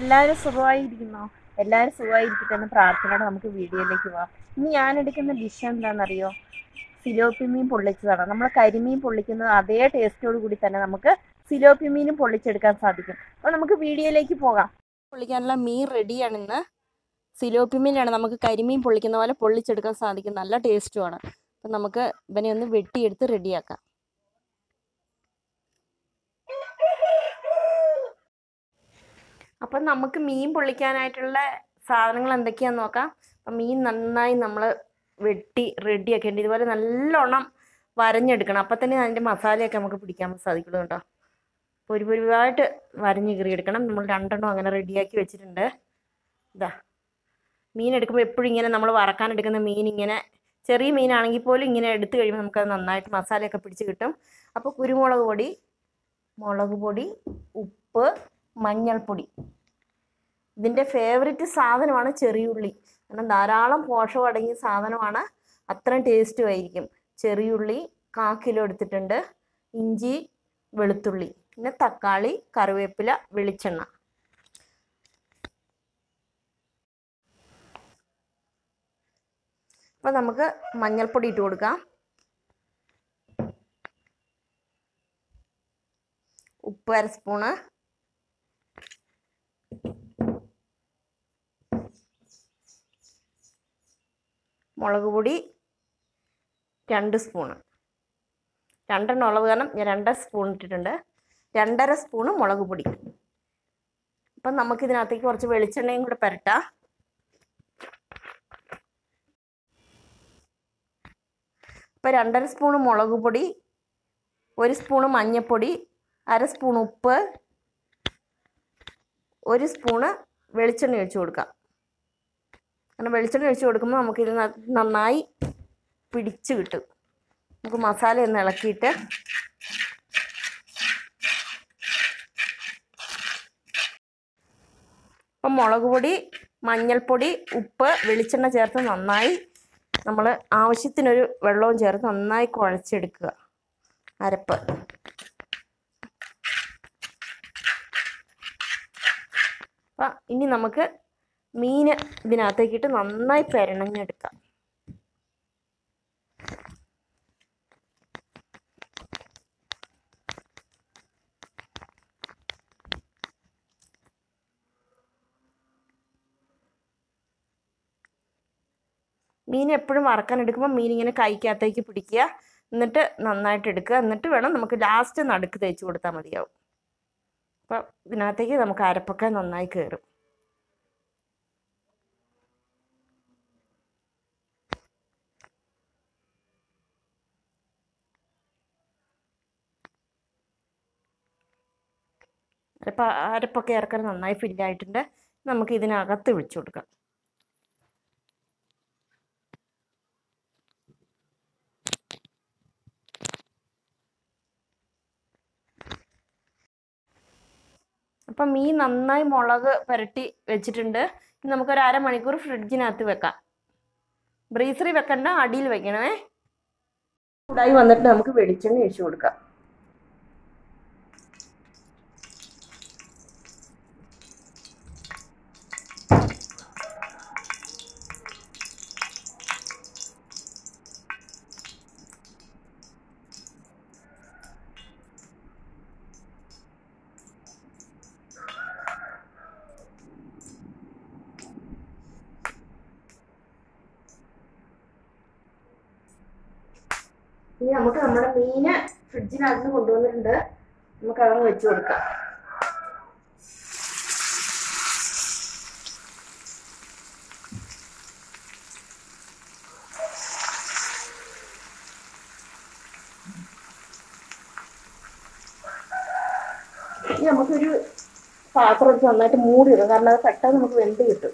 എല്ലാവരും സുഖമായിരിക്കുന്നോ എല്ലാവരും സുഖമായിരിക്കട്ടെ എന്ന് പ്രാർത്ഥനയോടെ നമുക്ക് വീഡിയോയിലേക്ക് പോവാം ഇനി ഞാൻ എടുക്കുന്ന ഡിഷ് എന്താണെന്നറിയോ സിലോപ്പി മീൻ പൊള്ളിച്ചതാണ് നമ്മൾ കരിമീൻ പൊള്ളിക്കുന്നത് അതേ ടേസ്റ്റോട് കൂടി തന്നെ നമുക്ക് സിലോപ്പി മീനും പൊള്ളിച്ചെടുക്കാൻ സാധിക്കും അപ്പോൾ നമുക്ക് വീഡിയോയിലേക്ക് പോകാം പൊള്ളിക്കാനുള്ള മീൻ റെഡിയാണ് ഇന്ന് സിലോപ്പി മീനാണ് നമുക്ക് കരിമീൻ പൊള്ളിക്കുന്ന പോലെ പൊള്ളിച്ചെടുക്കാൻ സാധിക്കും നല്ല ടേസ്റ്റുമാണ് അപ്പം നമുക്ക് ഇവനെ ഒന്ന് വെട്ടിയെടുത്ത് റെഡിയാക്കാം അപ്പം നമുക്ക് മീൻ പൊള്ളിക്കാനായിട്ടുള്ള സാധനങ്ങൾ എന്തൊക്കെയാണെന്ന് നോക്കാം അപ്പം മീൻ നന്നായി നമ്മൾ വെട്ടി റെഡിയാക്കേണ്ടി ഇതുപോലെ നല്ലോണം വരഞ്ഞെടുക്കണം അപ്പം തന്നെ അതിൻ്റെ മസാലയൊക്കെ നമുക്ക് പിടിക്കാൻ സാധിക്കുള്ളൂ കേട്ടോ പൊരി പൊരിവായിട്ട് വരഞ്ഞ് കീറിയെടുക്കണം നമ്മൾ രണ്ടെണ്ണം അങ്ങനെ റെഡിയാക്കി വെച്ചിട്ടുണ്ട് ഇതാ മീൻ എടുക്കുമ്പോൾ എപ്പോഴും ഇങ്ങനെ നമ്മൾ വറക്കാൻ എടുക്കുന്ന മീൻ ഇങ്ങനെ ചെറിയ മീനാണെങ്കിൽ പോലും ഇങ്ങനെ എടുത്തു കഴിയുമ്പോൾ നമുക്കത് നന്നായിട്ട് മസാലയൊക്കെ പിടിച്ച് കിട്ടും അപ്പോൾ കുരുമുളക് പൊടി മുളക് പൊടി ഉപ്പ് മഞ്ഞൾപ്പൊടി ഇതിൻ്റെ ഫേവററ്റ് സാധനമാണ് ചെറിയുള്ളി കാരണം ധാരാളം പോഷകം അടങ്ങിയ സാധനമാണ് അത്രയും ടേസ്റ്റും ആയിരിക്കും ചെറിയുള്ളി കാ കിലോ എടുത്തിട്ടുണ്ട് ഇഞ്ചി വെളുത്തുള്ളി പിന്നെ തക്കാളി കറിവേപ്പില വെളിച്ചെണ്ണ അപ്പോൾ നമുക്ക് മഞ്ഞൾപ്പൊടി ഇട്ട് കൊടുക്കാം ഉപ്പ് അര സ്പൂണ് മുളക് പൊടി രണ്ട് സ്പൂണ് രണ്ടെണ്ണം ഉള്ളത് കാരണം ഞാൻ രണ്ടര സ്പൂൺ ഇട്ടിട്ടുണ്ട് രണ്ടര സ്പൂണ് മുളക് പൊടി അപ്പം നമുക്കിതിനകത്തേക്ക് കുറച്ച് വെളിച്ചെണ്ണയും കൂടെ പുരട്ടാം അപ്പോൾ രണ്ടര സ്പൂണ് മുളക് പൊടി ഒരു സ്പൂണ് മഞ്ഞൾപ്പൊടി അര സ്പൂൺ ഉപ്പ് ഒരു സ്പൂണ് വെളിച്ചെണ്ണ ഒഴിച്ച് കൊടുക്കാം കാരണം വെളിച്ചെണ്ണ ഒഴിച്ച് കൊടുക്കുമ്പോൾ നമുക്കിത് നന്നായി പിടിച്ച് കിട്ടും നമുക്ക് മസാല ഒന്ന് ഇളക്കിയിട്ട് അപ്പം മുളക് പൊടി മഞ്ഞൾപ്പൊടി ഉപ്പ് വെളിച്ചെണ്ണ ചേർത്ത് നന്നായി നമ്മൾ ആവശ്യത്തിനൊരു വെള്ളവും ചേർത്ത് നന്നായി കുഴച്ചെടുക്കുക അരപ്പ് അപ്പം ഇനി നമുക്ക് മീൻ ഇതിനകത്തേക്കിട്ട് നന്നായി പെരണഞ്ഞെടുക്കാം മീൻ എപ്പോഴും വറക്കാൻ എടുക്കുമ്പോൾ മീൻ ഇങ്ങനെ കൈക്കകത്തേക്ക് പിടിക്കുക എന്നിട്ട് നന്നായിട്ട് എടുക്കുക എന്നിട്ട് വേണം നമുക്ക് ലാസ്റ്റ് നടുക്ക് തേച്ച് കൊടുത്താൽ മതിയാവും അപ്പം ഇതിനകത്തേക്ക് നമുക്ക് അരപ്പൊക്കെ നന്നായി കയറും അരപ്പ അരപ്പൊക്കെ ഇറക്കാൻ നന്നായി ഫില്ലായിട്ടുണ്ട് നമുക്ക് ഇതിനകത്ത് ഒഴിച്ചു കൊടുക്കാം അപ്പം മീൻ നന്നായി മുളക് പുരട്ടി വെച്ചിട്ടുണ്ട് ഇനി നമുക്കൊരു അരമണിക്കൂർ ഫ്രിഡ്ജിനകത്ത് വെക്കാം ബ്രീസറി വെക്കണ്ട അടിയിൽ വെക്കണമേ ചൂടായി വന്നിട്ട് നമുക്ക് വെളിച്ചെണ്ണ ഒഴിച്ചു കൊടുക്കാം ഇനി നമുക്ക് നമ്മുടെ മീന് ഫ്രിഡ്ജിനകത്ത് കൊണ്ടുവന്നിട്ടുണ്ട് നമുക്ക് അതങ്ങ് വെച്ച് കൊടുക്കാം ഇനി നമുക്കൊരു പാത്രം എടുത്ത് നന്നായിട്ട് മൂടി ഇടും കാരണം അത് പെട്ടെന്ന് നമുക്ക് വെന്ത് കിട്ടും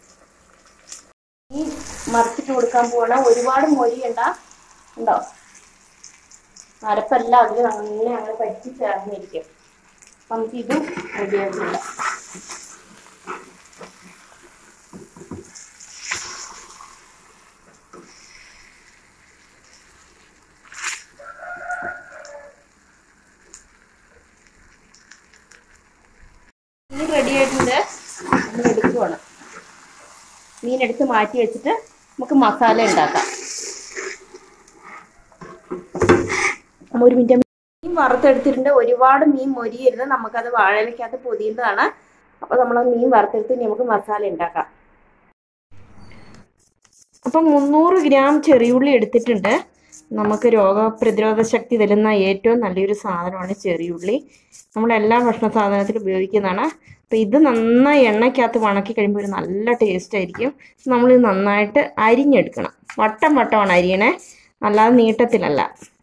ഈ മറിച്ചിട്ട് കൊടുക്കാൻ പോകണം ഒരുപാട് മൊരിയണ്ട ഉണ്ടോ അരപ്പെല്ലാം അതിൽ അങ്ങനെ അങ്ങനെ പറ്റി ചേർന്നിരിക്കും നമുക്ക് ഇതും റെഡിയാക്കില്ല ഈ റെഡി ആയിട്ടുണ്ട് മീൻ എടുത്ത് മാറ്റി വെച്ചിട്ട് നമുക്ക് മസാല ഉണ്ടാക്കാം നമ്മ ഒരു മിനിറ്റ് മീൻ വറുത്തെടുത്തിട്ടുണ്ട് ഒരുപാട് മീൻ മൊരിയരുത് നമുക്കത് വാഴയിലേക്കകത്ത് പൊതിയുന്നതാണ് അപ്പോൾ നമ്മൾ മീൻ വറുത്തെടുത്ത് ഇനി നമുക്ക് മസാല ഉണ്ടാക്കാം അപ്പം മുന്നൂറ് ഗ്രാം ചെറിയുള്ളി എടുത്തിട്ടുണ്ട് നമുക്ക് രോഗപ്രതിരോധ ശക്തി തരുന്ന ഏറ്റവും നല്ലൊരു സാധനമാണ് ചെറിയുള്ളി നമ്മൾ എല്ലാ ഭക്ഷണ സാധനത്തിലും ഉപയോഗിക്കുന്നതാണ് അപ്പോൾ ഇത് നന്നായി എണ്ണയ്ക്കകത്ത് വണക്കി കഴിയുമ്പോൾ ഒരു നല്ല ടേസ്റ്റ് ആയിരിക്കും നമ്മളിത് നന്നായിട്ട് അരിഞ്ഞെടുക്കണം വട്ടം വട്ടമാണ് അരിയണേ അല്ലാതെ നീട്ടത്തിലല്ല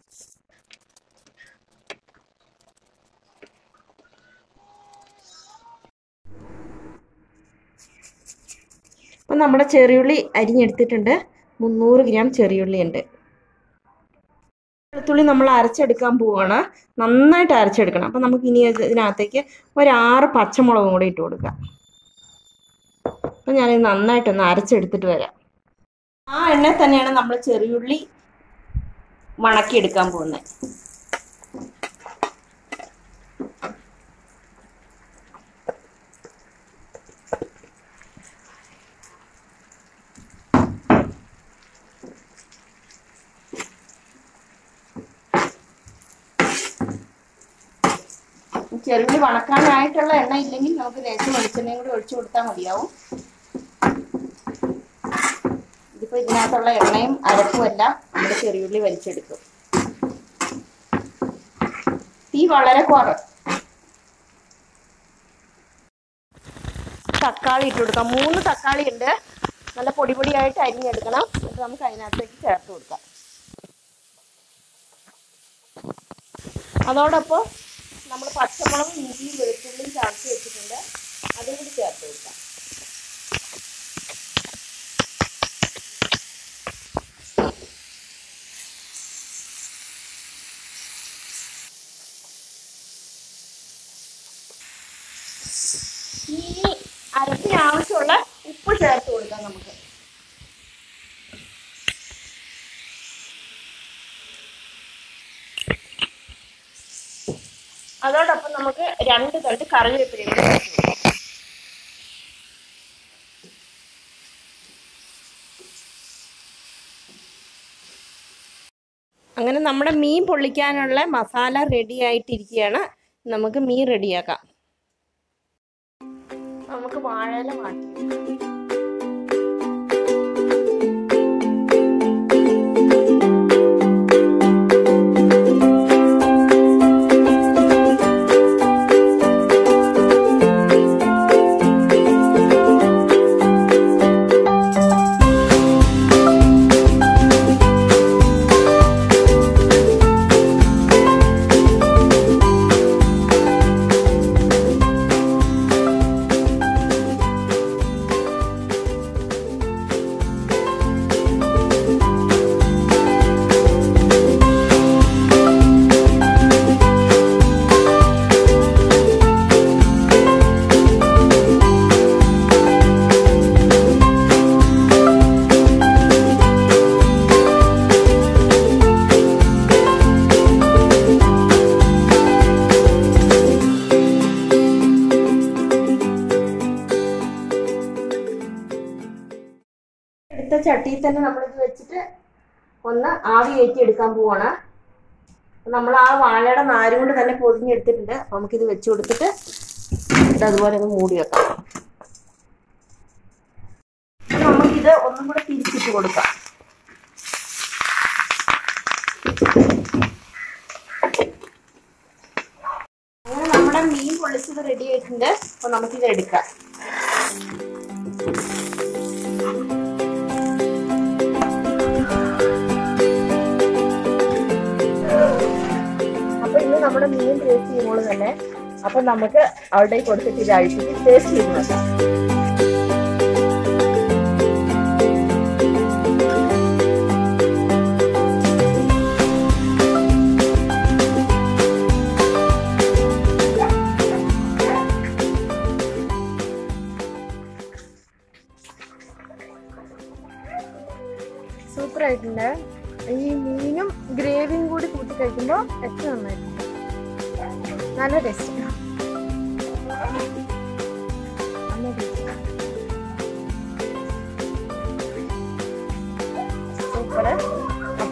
അപ്പം നമ്മുടെ ചെറിയുള്ളി അരിഞ്ഞെടുത്തിട്ടുണ്ട് മുന്നൂറ് ഗ്രാം ചെറിയുള്ളി ഉണ്ട് വെളുത്തുള്ളി നമ്മൾ അരച്ചെടുക്കാൻ പോവുകയാണ് നന്നായിട്ട് അരച്ചെടുക്കണം അപ്പം നമുക്ക് ഇനി ഇത് ഇതിനകത്തേക്ക് ഒരാറ് പച്ചമുളകും കൂടി ഇട്ട് കൊടുക്കാം അപ്പം ഞാനിത് നന്നായിട്ടൊന്ന് അരച്ചെടുത്തിട്ട് വരാം ആ എണ്ണ തന്നെയാണ് നമ്മൾ ചെറിയുള്ളി വണക്കിയെടുക്കാൻ പോകുന്നത് ചെറുള്ളി വണക്കാനായിട്ടുള്ള എണ്ണ ഇല്ലെങ്കിൽ നമുക്ക് ലേശം വെളിച്ചെണ്ണയും കൂടി ഒഴിച്ചു കൊടുത്താൽ മതിയാവും ഇതിപ്പോൾ ഇതിനകത്തുള്ള എണ്ണയും അരപ്പും എല്ലാം നമ്മുടെ ചെറിയുള്ളി വലിച്ചെടുക്കും തീ വളരെ കുറവ് തക്കാളി ഇട്ട് കൊടുക്കാം മൂന്ന് തക്കാളി ഉണ്ട് നല്ല പൊടി പൊടിയായിട്ട് അരിഞ്ഞെടുക്കണം എന്നിട്ട് നമുക്ക് അതിനകത്തേക്ക് ചേർത്ത് കൊടുക്കാം അതോടൊപ്പം നമ്മൾ പച്ചമുളകും ഇഞ്ചിയും വെളുത്തുള്ളിയും ചതച്ച് വെച്ചിട്ടുണ്ട് അതും കൂടി ചേർത്ത് കൊടുക്കാം ഈ അരപ്പിന് ആവശ്യമുള്ള ഉപ്പ് ചേർത്ത് കൊടുക്കാം നമുക്ക് അതോടൊപ്പം നമുക്ക് രണ്ട് തണ്ട് കറിവേപ്പിലയും കൂടി ചേർത്ത് കൊടുക്കാം. അങ്ങനെ നമ്മുടെ മീൻ പൊള്ളിക്കാനുള്ള മസാല റെഡി ആയിട്ടിരിക്കുകയാണ് നമുക്ക് മീൻ റെഡിയാക്കാം നമുക്ക് വാഴയില മാറ്റി എടുത്ത ചട്ടിയിൽ തന്നെ നമ്മളിത് വെച്ചിട്ട് ഒന്ന് ആവി കയറ്റി എടുക്കാൻ പോവാണ് നമ്മൾ ആ വാഴയുടെ നാരും കൊണ്ട് തന്നെ പൊതിഞ്ഞെടുത്തിട്ടുണ്ട് അപ്പൊ നമുക്കിത് വെച്ച് കൊടുത്തിട്ട് ഇത് അതുപോലെ ഒന്ന് മൂടി വെക്കാം ഇനി നമുക്കിത് ഒന്നും കൂടെ തിരിച്ചിട്ട് കൊടുക്കാം അങ്ങനെ നമ്മുടെ മീൻ പൊള്ളിച്ചത് റെഡി ആയിട്ടുണ്ട് അപ്പൊ നമുക്കിത് എടുക്കാം അപ്പൊ ഇന്ന് നമ്മുടെ മീൻ ടേസ്റ്റ് ചെയ്യുമ്പോൾ തന്നെ അപ്പൊ നമുക്ക് അവിടെ കൊടുത്തിട്ട് ഇത് അഴിച്ചിട്ട് ടേസ്റ്റ് ചെയ്ത് നോക്കാം സൂപ്പർ ആയിട്ടുണ്ട് ഈ മീനും ഗ്രേവിയും കൂടി കൂട്ടി കഴിക്കുമ്പോൾ ഏറ്റവും നന്നായിട്ടുണ്ട് നല്ല ടേസ്റ്റ് നല്ല ടേസ്റ്റ്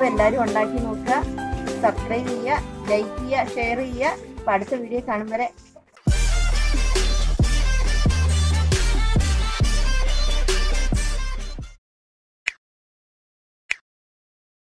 അപ്പോൾ എല്ലാവരും ഉണ്ടാക്കി നോക്കുക സബ്സ്ക്രൈബ് ചെയ്യുക ലൈക്ക് ചെയ്യുക ഷെയർ ചെയ്യുക അപ്പോൾ അടുത്ത വീഡിയോ കാണും വരെ